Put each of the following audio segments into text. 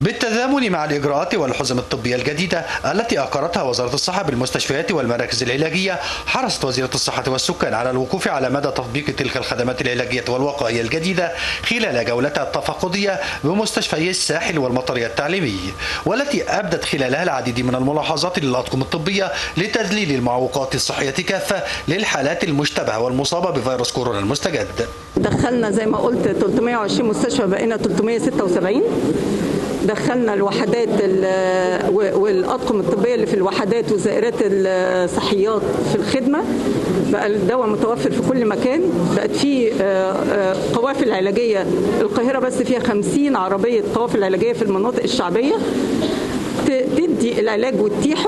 بالتزامن مع الإجراءات والحزم الطبية الجديدة التي أقرتها وزارة الصحة بالمستشفيات والمراكز العلاجية حرصت وزيرة الصحة والسكان على الوقوف على مدى تطبيق تلك الخدمات العلاجية والوقائية الجديدة خلال جولتها التفقدية بمستشفي الساحل والمطرية التعليمي والتي أبدت خلالها العديد من الملاحظات للأطقم الطبية لتذليل المعوقات الصحية كافة للحالات المشتبهة والمصابة بفيروس كورونا المستجد دخلنا زي ما قلت 320 مستشفى بقينا 376 دخلنا الوحدات ال- و- والاطقم الطبيه اللي في الوحدات وزائرات الصحيات في الخدمه بقى الدواء متوفر في كل مكان بقت في آه، آه، قوافل علاجيه القاهره بس فيها 50 عربيه قوافل علاجيه في المناطق الشعبيه ت- تدي العلاج وتتيحه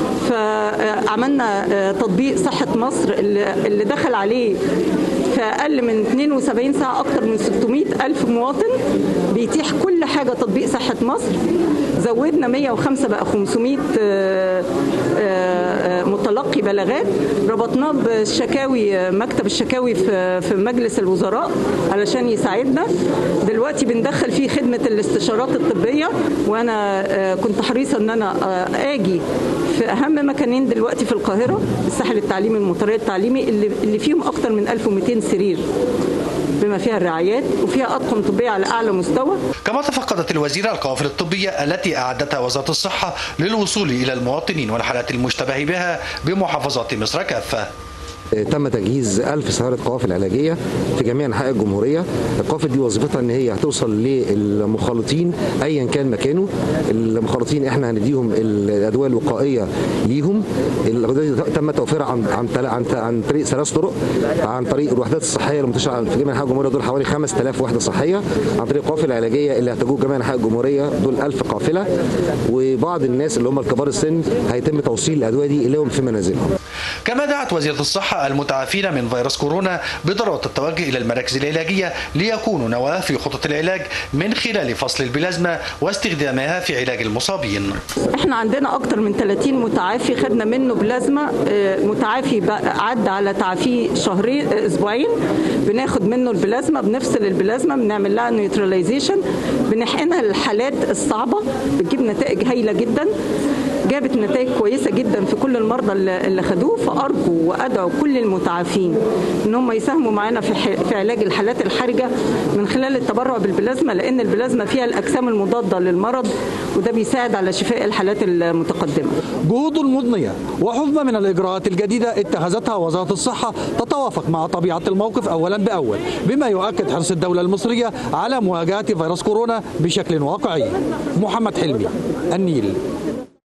فعملنا آه، تطبيق صحة مصر اللي اللي دخل عليه في أقل من 72 ساعة أكثر من 600 ألف مواطن بيتيح كل حاجة تطبيق صحة مصر زودنا 105 بقى 500 آه، آه، متلقي بلاغات ربطناه بالشكاوي آه، مكتب الشكاوي في في مجلس الوزراء علشان يساعدنا دلوقتي بندخل فيه خدمة الاستشارات الطبية وأنا آه، كنت حريصة إن أنا آه، آجي في أهم مكانين دلوقتي في القاهرة الساحل التعليمي المطرية التعليمي اللي اللي فيهم أكتر من 1200 سرير بما فيها الرعايات وفيها أطقم طبية على أعلى مستوى كما تفقدت الوزيرة القوافل الطبية التي أعدتها وزارة الصحة للوصول إلى المواطنين والحالات المشتبه بها بمحافظات مصر كافة تم تجهيز ألف سيارة قوافل علاجية في جميع أنحاء الجمهورية القوافل دي وظيفتها أن هي هتوصل للمخالطين أيا كان مكانه المخالطين إحنا هنديهم الأدوية الوقائية ليهم الأدوية دي تم توفيرها عن عن تل- عن, عن طريق ثلاث طرق عن طريق الوحدات الصحية المنتشرة في جميع أنحاء الجمهورية دول حوالي 5000 وحدة صحية عن طريق القوافل العلاجية اللي هتجوب جميع أنحاء الجمهورية دول 1000 قافلة وبعض الناس اللي هم الكبار السن هيتم توصيل الأدوية دي إليهم في منازلهم كما دعت وزيرة الصحة المتعافين من فيروس كورونا بضرورة التوجه إلى المراكز العلاجية ليكونوا نواة في خطط العلاج من خلال فصل البلازما واستخدامها في علاج المصابين احنا عندنا اكتر من 30 متعافي خدنا منه بلازما آه، متعافي بقى عدى على تعافيه شهرين آه، اسبوعين بناخد منه البلازما بنفصل البلازما بنعمل لها نيوتراليزيشن بنحقنها للحالات الصعبه بتجيب نتائج هايله جدا جابت نتائج كويسه جدا في كل المرضى اللي اللي خدوه فارجو وادعو كل المتعافين ان هم يساهموا معانا في ح- في علاج الحالات الحرجه من خلال التبرع بالبلازما لان البلازما فيها الاجسام المضاده للمرض وده بيساعد على شفاء الحالات المتقدمه جهود مضنية وحزمة من الإجراءات الجديدة اتخذتها وزارة الصحة تتوافق مع طبيعة الموقف أولا بأول بما يؤكد حرص الدولة المصرية على مواجهة فيروس كورونا بشكل واقعي محمد حلمي النيل